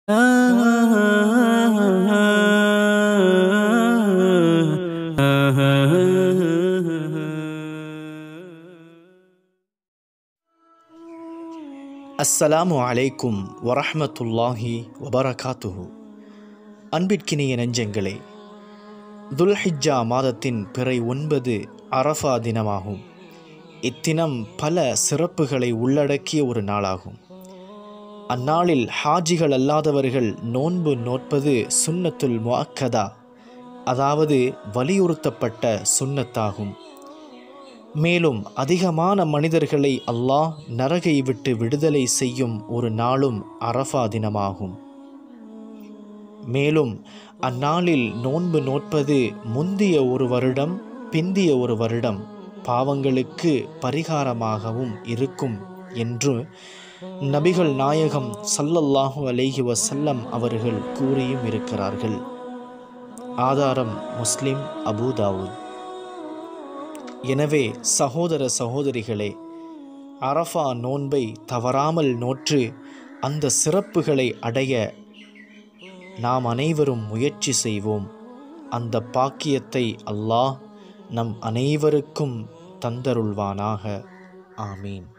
அஸ்ஸலாமு அலைக்கும் வரஹ்மத்துல்லாஹி வபரகாத்துஹு அன்பிற்கினிய நெஞ்சங்களே துல்ஹிஜ்ஜா மாதத்தின் பிறை ஒன்பது அரஃபா தினமாகும் இத்தினம் பல சிறப்புகளை உள்ளடக்கிய ஒரு நாளாகும் அந்நாளில் ஹாஜிகள் அல்லாதவர்கள் நோன்பு நோற்பது சுன்னத்துல் முஅக்கதா அதாவது வலியுறுத்தப்பட்ட சுன்னத்தாகும் மேலும் அதிகமான மனிதர்களை அல்லாஹ் நரகை விட்டு விடுதலை செய்யும் ஒரு நாளும் அரஃபா தினமாகும் மேலும் அந்நாளில் நோன்பு நோற்பது முந்திய ஒரு வருடம் பிந்திய ஒரு வருடம் பாவங்களுக்கு பரிகாரமாகவும் இருக்கும் என்று நபிகள் நாயகம் சல்லல்லாஹு அலைஹி வசல்லம் அவர்கள் கூறியும் இருக்கிறார்கள் ஆதாரம் முஸ்லிம் அபூதாவூத் எனவே சகோதர சகோதரிகளே அரஃபா நோன்பை தவறாமல் நோற்று அந்த சிறப்புகளை அடைய நாம் அனைவரும் முயற்சி செய்வோம் அந்த பாக்கியத்தை அல்லாஹ் நம் அனைவருக்கும் தந்தருள்வானாக ஆமீன்